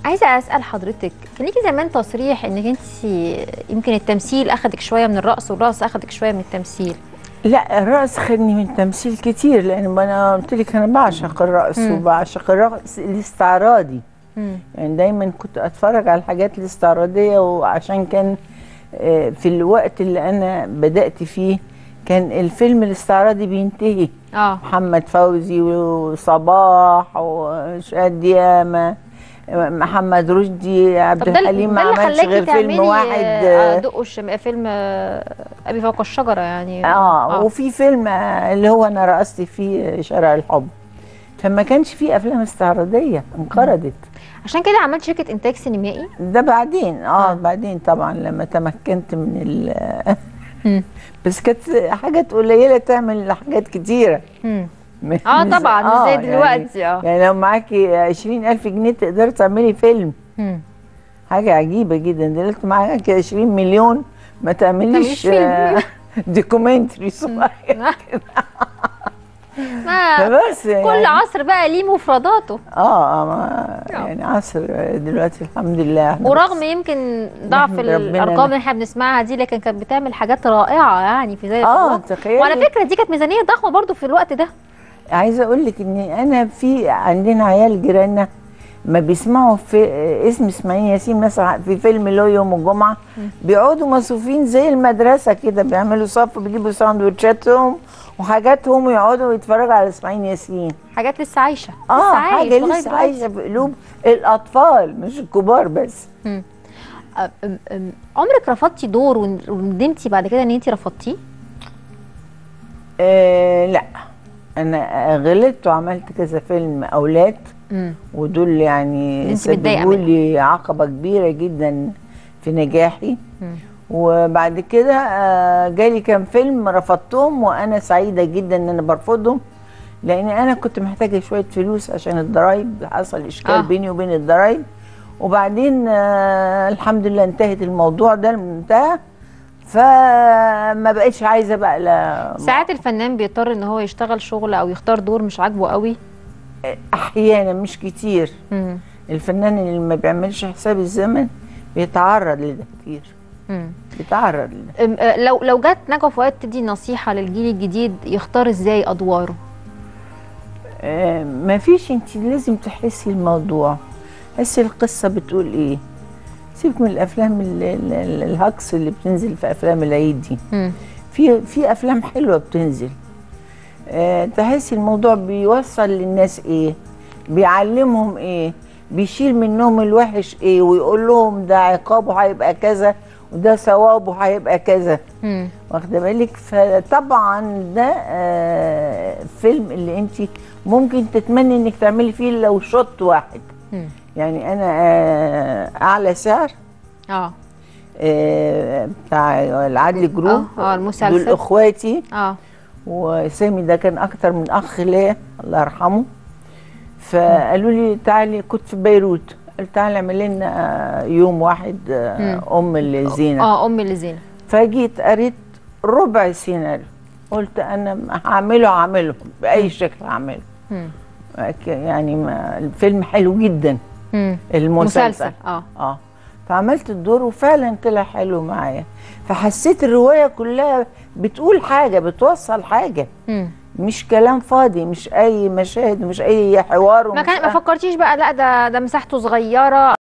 عايزه اسال حضرتك كان ليكي زمان تصريح انك انت يمكن التمثيل اخدك شويه من الرقص والرقص اخدك شويه من التمثيل لا الرقص خدني من تمثيل كتير لان انا قلت لك انا بعشق الرقص مم. وبعشق الرقص الاستعراضي مم. يعني دايما كنت اتفرج على الحاجات الاستعراضيه وعشان كان آه، في الوقت اللي انا بدات فيه كان الفيلم الاستعراضي بينتهي اه محمد فوزي وصباح وشاد ديامه محمد رشدي عبد طب ده الحليم ما ده اللي عملش خلاكي غير تعملي فيلم واحد آه، آه، دق الشم فيلم آه، ابي فوق الشجره يعني اه وفي فيلم آه، اللي هو انا رقصت فيه شارع الحب فما كانش فيه افلام استعراضيه انقرضت عشان كده عملت شركه انتاج سينمائي ده بعدين اه بعدين طبعا لما تمكنت من ال مم. بس كانت حاجات قليله تعمل حاجات كتيره مم. م- اه مش- طبعا مش زي دلوقتي يعني, اه يعني لو معاكي 20000 جنيه تقدري تعملي فيلم مم. حاجه عجيبه جدا دلوقتي معاكي 20 مليون ما تعمليش تعمليش فيلم. آه، دوكيومنتري صغير ما فبس كل يعني عصر بقى ليه مفرداته اه آه، ما يعني عصر دلوقتي الحمد لله إحنا ورغم بس- يمكن ضعف نحمد ربنا الارقام اللي إن- احنا بنسمعها دي لكن كانت بتعمل حاجات رائعه يعني في ذلك اه الوقت. تخيلي وعلى فكره دي كانت ميزانيه ضخمه برضو في الوقت ده عايزه اقول لك ان انا في عندنا عيال جيراننا ما بيسمعوا في اسم اسماعيل ياسين مثلا في فيلم له يوم الجمعه بيقعدوا مصروفين زي المدرسه كده بيعملوا صف بيجيبوا ساندوتشاتهم وحاجاتهم ويقعدوا يتفرجوا على اسماعيل ياسين حاجات لسه عايشه اه لسه عايش حاجه لغاية لسه دلوقتي. عايشه في قلوب الاطفال مش الكبار بس أم- أم- أم. عمرك رفضتي دور ون- وندمتي بعد كده ان انت رفضتيه آه لا انا غلطت وعملت كذا فيلم اولاد امم ودول يعني انت متضايقة سببوا منها. لي عقبه كبيره جدا في نجاحي مم. وبعد كده آه، جالي كام فيلم رفضتهم وانا سعيده جدا ان انا برفضهم لان انا كنت محتاجه شويه فلوس عشان الضرايب حصل اشكال آه. آه. بيني وبين الضرايب وبعدين آه الحمد لله انتهت الموضوع ده انتهى فما بقتش عايزه بقى لا ساعات الفنان بيضطر ان هو يشتغل شغل او يختار دور مش عاجبه قوي احيانا مش كتير امم الفنان اللي ما بيعملش حساب الزمن بيتعرض لده كتير امم بيتعرض لده أم- آه، لو لو جت نجوى فؤاد تدي نصيحه للجيل الجديد يختار ازاي ادواره آه، ما فيش انت لازم تحسي الموضوع حسي القصة بتقول ايه سيبك من الافلام ال- ال- ال- الهكس اللي بتنزل في افلام العيد دي امم في في افلام حلوة بتنزل آه، تحسي الموضوع بيوصل للناس ايه بيعلمهم ايه بيشيل منهم الوحش ايه ويقول لهم ده عقابه هيبقى كذا وده ثوابه هيبقى كذا امم واخده بالك فطبعا ده آه فيلم اللي انت ممكن تتمني انك تعملي فيه لو شوت واحد مم. يعني انا آه اعلى سعر اه آه بتاع العدل جروب آه، آه، المسلسل. دول اخواتي اه وسامي ده كان اكتر من اخ ليا الله يرحمه فقالوا لي تعالي كنت في بيروت قلت تعالي اعمل لنا يوم واحد آه ام لزينه اه امي اللي زينه فجيت قريت ربع سيناريو قلت انا هعمله هعمله باي شكل هعمله مم. ك- يعني ما الفيلم حلو جدا مم. المسلسل مسلسل اه اه فعملت الدور وفعلا طلع حلو معايا فحسيت الروايه كلها بتقول حاجه بتوصل حاجه مم. مش كلام فاضي مش اي مشاهد مش اي حوار ما ومش كان ما فكرتيش بقى لا ده ده مساحته صغيره